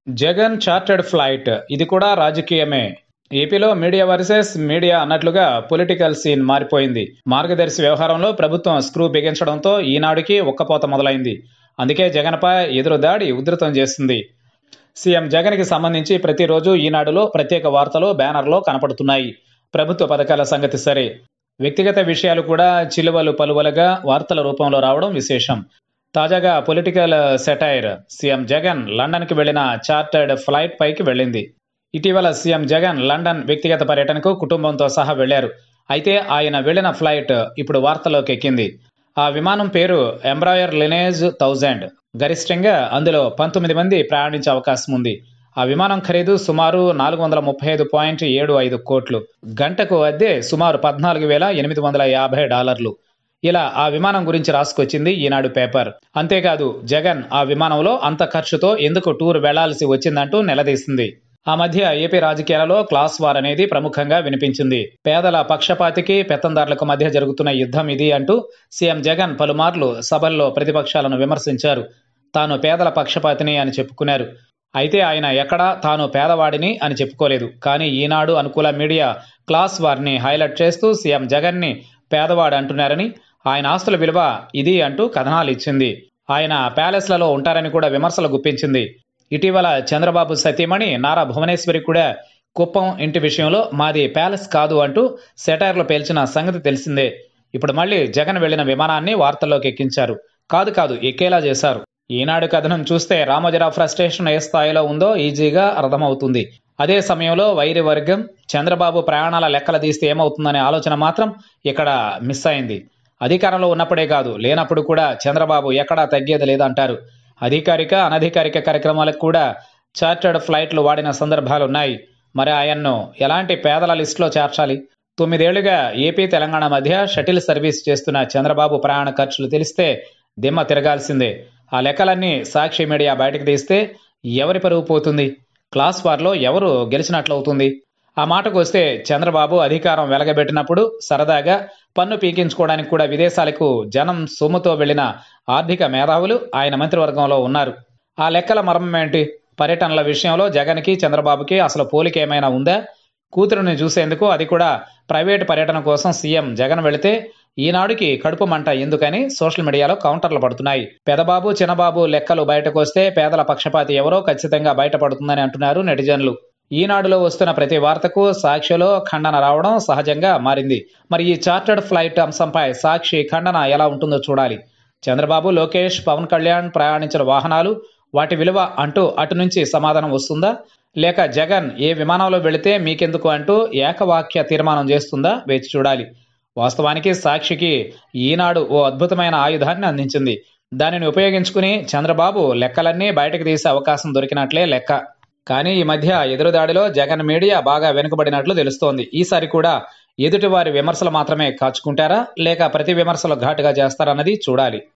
Jagan chartered flight ఇది కూడా రాజకీయమే ఏపీలో మీడియా వర్సెస్ మీడియా అన్నట్లుగా పొలిటికల్ సీన్ మారిపోయింది మార్గదర్శి వ్యవహారంలో ప్రభుత్వం స్క్రూ బిగించడంతో ఈనాడుకి ఒక్కపోత మొదలైంది అందుకే జగన్పై ఎదురుదాడి ఉధృతం చేస్తుంది సీఎం జగన్కి సంబంధించి ప్రతిరోజు ఈనాడులో ప్రత్యేక వార్తలు బ్యానర్లో కనపడుతున్నాయి ప్రభుత్వ పథకాల సంగతి సరే వ్యక్తిగత విషయాలు కూడా చిలువలు పలువలుగా వార్తల రూపంలో రావడం విశేషం తాజాగా పొలిటికల్ సెటైర్ సీఎం జగన్ లండన్కి వెళ్లిన చార్టర్డ్ ఫ్లైట్ పైకి వెళ్ళింది ఇటీవల సీఎం జగన్ లండన్ వ్యక్తిగత పర్యటనకు కుటుంబంతో సహా వెళ్లారు అయితే ఆయన వెళ్లిన ఫ్లైట్ ఇప్పుడు వార్తల్లోకి ఎక్కింది ఆ విమానం పేరు ఎంబ్రాయర్ లినేజ్ థౌజండ్ గరిష్టంగా అందులో పంతొమ్మిది మంది ప్రయాణించే అవకాశం ఉంది ఆ విమానం ఖరీదు సుమారు నాలుగు వందల ముప్పై ఐదు పాయింట్ ఏడు ఐదు కోట్లు గంటకు అద్దె సుమారు పద్నాలుగు వేల ఎనిమిది వందల యాభై డాలర్లు ఇలా ఆ విమానం గురించి రాసుకొచ్చింది ఈనాడు పేపర్ అంతేకాదు జగన్ ఆ విమానంలో అంత ఖర్చుతో ఎందుకు టూర్ వెళ్లాల్సి వచ్చిందంటూ నిలదీసింది ఆ మధ్య ఏపీ రాజకీయాలలో క్లాస్ వార్ అనేది ప్రముఖంగా వినిపించింది పేదల పక్షపాతికి పెత్తందారులకు మధ్య జరుగుతున్న యుద్ధం ఇది అంటూ సీఎం జగన్ పలుమార్లు సభల్లో ప్రతిపక్షాలను విమర్శించారు తాను పేదల పక్షపాతిని అని చెప్పుకున్నారు అయితే ఆయన ఎక్కడా తాను పేదవాడిని అని చెప్పుకోలేదు కానీ ఈనాడు అనుకూల మీడియా క్లాస్ వారిని హైలైట్ చేస్తూ సీఎం జగన్ని పేదవాడు అంటున్నారని ఆయన ఆస్తుల విలువ ఇది అంటూ కథనాలు ఇచ్చింది ఆయన ప్యాలెస్లలో ఉంటారని కూడా విమర్శలు గుప్పించింది ఇటీవల చంద్రబాబు సతీమణి నారా భువనేశ్వరి కూడా కుప్పం ఇంటి విషయంలో మాది ప్యాలెస్ కాదు అంటూ సెటైర్లు పేల్చిన సంగతి తెలిసిందే ఇప్పుడు మళ్ళీ జగన్ వెళ్లిన విమానాన్ని వార్తల్లోకి ఎక్కించారు కాదు కాదు ఎక్కేలా చేశారు ఈనాడు కథనం చూస్తే రామోజీరావు ఫ్రస్ట్రేషన్ ఏ స్థాయిలో ఉందో ఈజీగా అర్థమవుతుంది అదే సమయంలో వైరి వర్గం చంద్రబాబు ప్రయాణాల లెక్కలు తీస్తే ఏమవుతుందనే ఆలోచన మాత్రం ఇక్కడ మిస్ అయింది అధికారంలో ఉన్నప్పుడే కాదు లేనప్పుడు కూడా చంద్రబాబు ఎక్కడా తగ్గేది లేదంటారు అధికారిక అనధికారిక కార్యక్రమాలకు కూడా చార్టర్డ్ ఫ్లైట్లు వాడిన సందర్భాలున్నాయి మరి ఆయన్ను ఎలాంటి పేదల లిస్టులో చేర్చాలి తొమ్మిదేళ్లుగా ఏపీ తెలంగాణ మధ్య షటిల్ సర్వీస్ చేస్తున్న చంద్రబాబు ప్రయాణ ఖర్చులు తెలిస్తే దిమ్మ తిరగాల్సిందే ఆ లెక్కలన్నీ సాక్షి మీడియా బయటకు తీస్తే ఎవరి పరువు పోతుంది క్లాస్ వార్లో ఎవరు గెలిచినట్లవుతుంది ఆ మాటకు వస్తే చంద్రబాబు అధికారం వెలగబెట్టినప్పుడు సరదాగా పన్ను పీకించుకోవడానికి కూడా విదేశాలకు జనం సొమ్ముతో వెళ్లిన ఆర్థిక మేధావులు ఆయన మంత్రివర్గంలో ఉన్నారు ఆ లెక్కల మర్మం ఏంటి పర్యటనల విషయంలో జగన్కి చంద్రబాబుకి అసలు పోలిక ఏమైనా ఉందా కూతురుని చూసేందుకు అది కూడా ప్రైవేటు పర్యటన కోసం సీఎం జగన్ వెళితే ఈనాడుకి కడుపు మంట ఎందుకని సోషల్ మీడియాలో కౌంటర్లు పడుతున్నాయి పెదబాబు చిన్నబాబు లెక్కలు బయటకు వస్తే పేదల పక్షపాతి ఎవరో ఖచ్చితంగా బయటపడుతుందని అంటున్నారు నెటిజన్లు ఈనాడులో వస్తున్న ప్రతి వార్తకు సాక్షిలో ఖండన రావడం సహజంగా మారింది మరి ఈ చార్టర్డ్ ఫ్లైట్ అంశంపై సాక్షి ఖండన ఎలా ఉంటుందో చూడాలి చంద్రబాబు లోకేష్ పవన్ కళ్యాణ్ ప్రయాణించిన వాహనాలు వాటి విలువ అంటూ అటు నుంచి సమాధానం వస్తుందా లేక జగన్ ఏ విమానంలో వెళితే మీకెందుకు అంటూ ఏకవాక్య తీర్మానం చేస్తుందా వేచి చూడాలి వాస్తవానికి సాక్షికి ఈనాడు ఓ అద్భుతమైన ఆయుధాన్ని అందించింది దానిని ఉపయోగించుకుని చంద్రబాబు లెక్కలన్నీ బయటకు తీసే అవకాశం దొరికినట్లే లెక్క కానీ ఈ మధ్య ఎదురుదాడిలో జగన్ మీడియా బాగా వెనుకబడినట్లు తెలుస్తోంది ఈసారి కూడా ఎదుటివారి విమర్శలు మాత్రమే కాచుకుంటారా లేక ప్రతి విమర్శలు ఘాటుగా చేస్తారన్నది చూడాలి